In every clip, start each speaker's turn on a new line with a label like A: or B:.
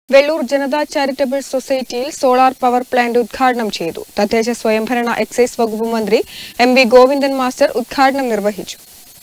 A: Vellur Janata charitable സൊസൈറ്റിയിൽ solar power plant ഉദ്ഘാടനം ചെയ്തു തദ്ദേശ സ്വയംഭരണ എക്സൈസ് വകുപ്പ് മന്ത്രി എം വി ഗോവിന്ദൻ മാസ്റ്റർ ഉദ്ഘാടനം നിർവഹിച്ചു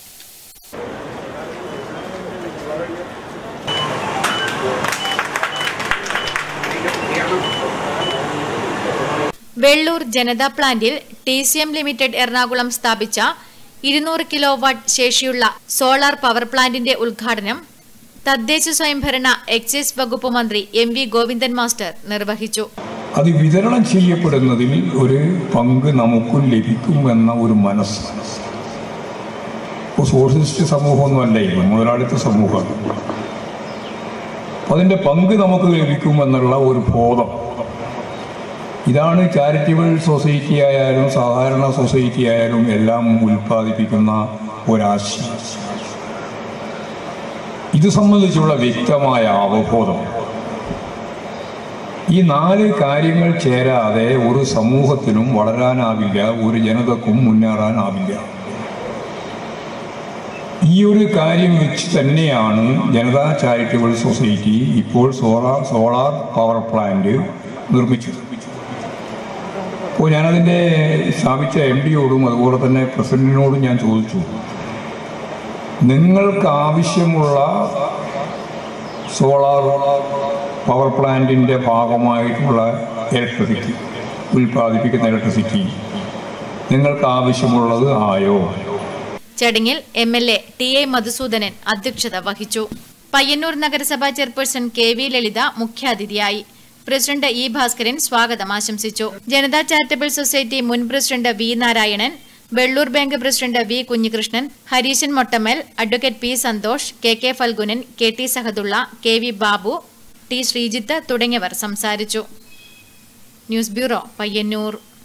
B: വെള്ളൂർ ജനതാ പ്ലാന്റിൽ T C M limited Ernakulam സ്ഥാപിച്ച ഇരുന്നൂറ് കിലോ വാട്ട് ശേഷിയുള്ള സോളാർ പവർ പ്ലാന്റിന്റെ ഉദ്ഘാടനം തദ്ദേശ സ്വയംഭരണ എക്സൈസ് വകുപ്പ് മന്ത്രി എം വി ഗോവിന്ദൻ മാസ്റ്റർ നിർവഹിച്ചു
C: അത് വിതരണം ചെയ്യപ്പെടുന്നതിൽ ഒരു പങ്ക് നമുക്കും ലഭിക്കുമെന്ന ഒരു മനസ്സ് ഇപ്പോൾ സോഷ്യലിസ്റ്റ് സമൂഹമൊന്നുമല്ല ഇത് മുതലാളിത്ത സമൂഹമാണ് അതിൻ്റെ പങ്ക് നമുക്ക് ലഭിക്കുമെന്നുള്ള ഒരു ബോധം ഇതാണ് ചാരിറ്റബിൾ സൊസൈറ്റി ആയാലും സാധാരണ സൊസൈറ്റി ആയാലും എല്ലാം ഉൽപ്പാദിപ്പിക്കുന്ന ഒരാശയം ഇത് സംബന്ധിച്ചുള്ള വ്യക്തമായ അവബോധം ഈ നാല് കാര്യങ്ങൾ ചേരാതെ ഒരു സമൂഹത്തിനും വളരാനാവില്ല ഒരു ജനതക്കും മുന്നേറാനാവില്ല ഈ ഒരു കാര്യം വെച്ച് തന്നെയാണ് ജനതാ ചാരിറ്റബിൾ സൊസൈറ്റി ഇപ്പോൾ സോളാർ സോളാർ പവർ പ്ലാന്റ് നിർമ്മിച്ചത് അപ്പോൾ ഞാനതിൻ്റെ സ്ഥാപിച്ച എം ഡിയോടും അതുപോലെ തന്നെ പ്രസിഡന്റിനോടും ഞാൻ ചോദിച്ചു നിങ്ങൾക്ക് ആവശ്യമുള്ള സോളാർ പവർ പ്ലാന്റിൻ്റെ ഭാഗമായിട്ടുള്ള ഇലക്ട്രിസിറ്റി ഉൽപ്പാദിപ്പിക്കുന്ന ഇലക്ട്രിസിറ്റി നിങ്ങൾക്ക് ആവശ്യമുള്ളത് ആയോ
B: ചടങ്ങിൽ M L A T A Madhusoodanan അധ്യക്ഷത വഹിച്ചു പയ്യന്നൂർ നഗരസഭാ ചെയർപേഴ്സൺ കെ വി ലളിത മുഖ്യാതിഥിയായി പ്രസിഡന്റ് ഇ ഭാസ്കരൻ സ്വാഗതം ആശംസിച്ചു ജനതാ ചാരിറ്റബിൾ സൊസൈറ്റി മുൻ president V Narayanan Vellur bank president V Kunhikrishnan Hareeshan Mottammal advocate P Santhosh K K Phalgunan K T Sahadulla K V Babu T Sreejith തുടങ്ങിയവർ സംസാരിച്ചു ന്യൂസ് ബ്യൂറോ പയ്യന്നൂർ